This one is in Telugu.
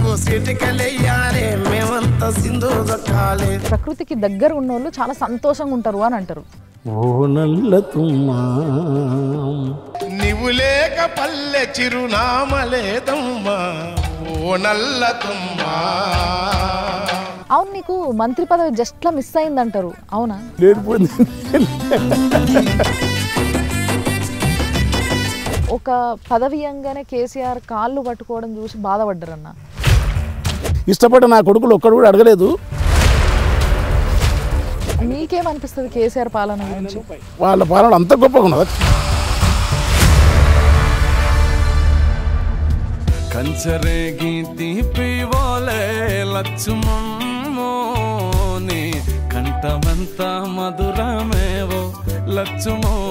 ఓ సిటికలెయ్యాలి మేమంతా సింధు దొక్కాలి ప్రకృతికి దగ్గర ఉన్నోళ్ళు చాలా సంతోషంగా ఉంటారు అని అంటారు ఓ నల్ల తుమ్మా నీవు లేక పల్లె చిరునామలేదమ్మా ఓ నల్ల తుమ్మా అవును నీకు మంత్రి పదవి జస్ట్లా మిస్ అయిందంటారు అవునా లేడిపోయింది ఒక పదవి అంగానే కేసీఆర్ కాళ్ళు పట్టుకోవడం చూసి బాధపడ్డారన్న ఇష్టపడ్డ నా కొడుకులు ఒక్కడు కూడా అడగలేదు మీకేమనిపిస్తుంది కేసీఆర్ పాలన గురించి వాళ్ళ పాలన అంత గొప్పగా ఉన్నది కంచరేగి తీపివోలే లచ్చుమోని కంఠమంత మధురమేవో లచ్చుమో